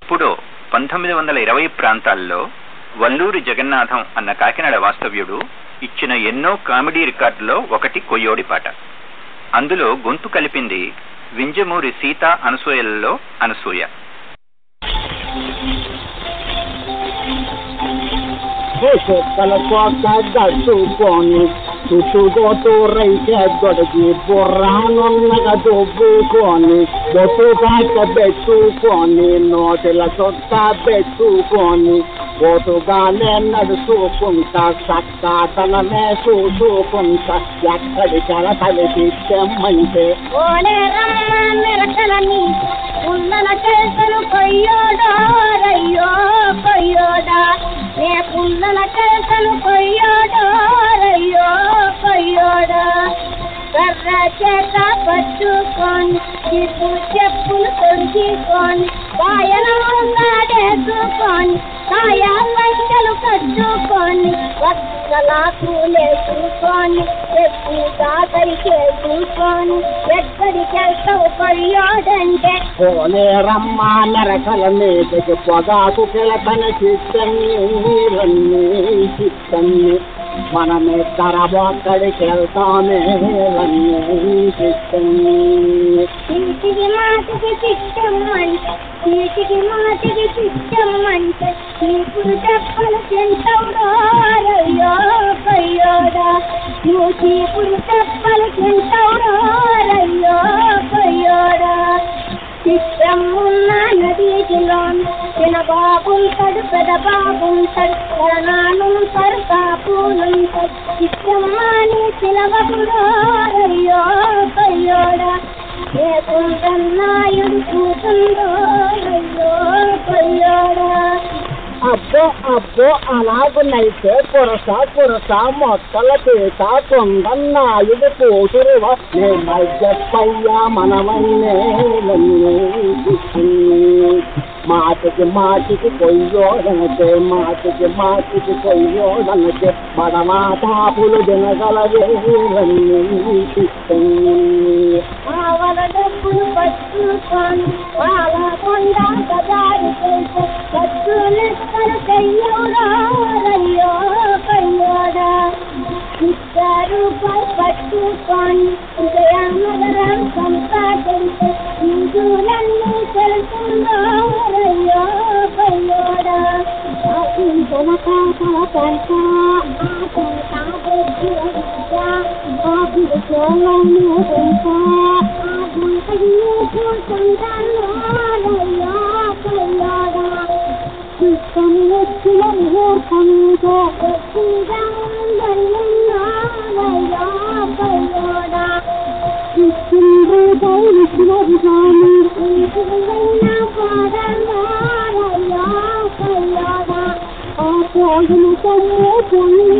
ఎప్పుడో పంతొమ్మిది వందల ఇరవై ప్రాంతాల్లో వల్లూరి జగన్నాథం అన్న కాకినాడ వాస్తవ్యుడు ఇచ్చిన ఎన్నో కామెడీ రికార్డులో ఒకటి కొయ్యోడి పాట అందులో గొంతు కలిపింది వింజమూరి సీత అనసూయలలో అనసూయ చుక్కల కోట గట్టుకొని చుట్టుగోటు రైతే గొడిగి బుర్రానున్నగా దుబ్బుకొని బొట్టు కాక పెట్టుకొని నోటిల చుట్ట పెట్టుకొని ఓటుగానే నడుచుకుంటా చక్కాటనమే చూసుకుంటా ఎక్కడికల కలిసి తెమ్మంటే ఓలే రమ్మ మెరకలని ఉన్నల చేసను కొయ్యోడా రయ్యో కొయ్యోడా నే పుల్లల చేసను కొయ్యోడా రయ్యో కొయ్యోడా కర్ర చేత పట్టుకొని చిప్పు చెప్పులు తొడిగికొని వాయనముంగాడేసుకొని కాయా పంచలు కట్టుకొని వత్సలాకులేసుకొని చెప్పు దాతరికే చూసుకొని ఎక్కడికి వెళ్తావు కొయ్యోడంటే పోలే రమ్మ నరకల మీదకి పొగాకు కిలతన చిత్తన్ని నీరన్ని చిత్తన్ని మనమిద్దర ఒక్కడికి వెళ్తామే చిత్తన్ని చీటికి మాటికి చిట్టమ్మంటే చీటికి మాటికి చిట్టమ్మంటే చీపురు చెప్పలు తింటావుడో రయ్యో కొయ్యోడా నువ్వు చీపురు చెప్పలు తింటావుడో రయ్యో కొయ్యోడా చిత్రమున్న నదీటిలోను చిన్న బాబుంటాడు పెద్ద బాబుంటాడు కరణాలుంటాడు కాపులుంటాడు చిత్రమ్మని పిలవకుడో రయ్యో కొయ్యోడా ఏ కుందన్నాయుడు కూతుందో రయ్యో కొయ్యోడా అబ్బో అబ్బో అలాగునైతే పురస పురస మొక్కల పీట కొండన్నాయుడు కూతురువ చెప్పయ్యా మనమన్నే మాటికి మాటికి కొయ్యోదనకే మాటికి మాటికి కొయ్యోదనకే మడమాటాపులు దినగలవేలన్నీ ఆవల డబ్బులు పట్టుకొని వాళ్ళ కొండ బజారు చేసే ఖర్చు లెక్కలు చెయ్యవురా రయ్యో కయ్యోడా ఇద్దరు పట్టుకొని ఉదయనగరం సంపాదించే ఇందులన్నీ తెలుస్తుందో రయ్యో కయ్యోడా పోయిన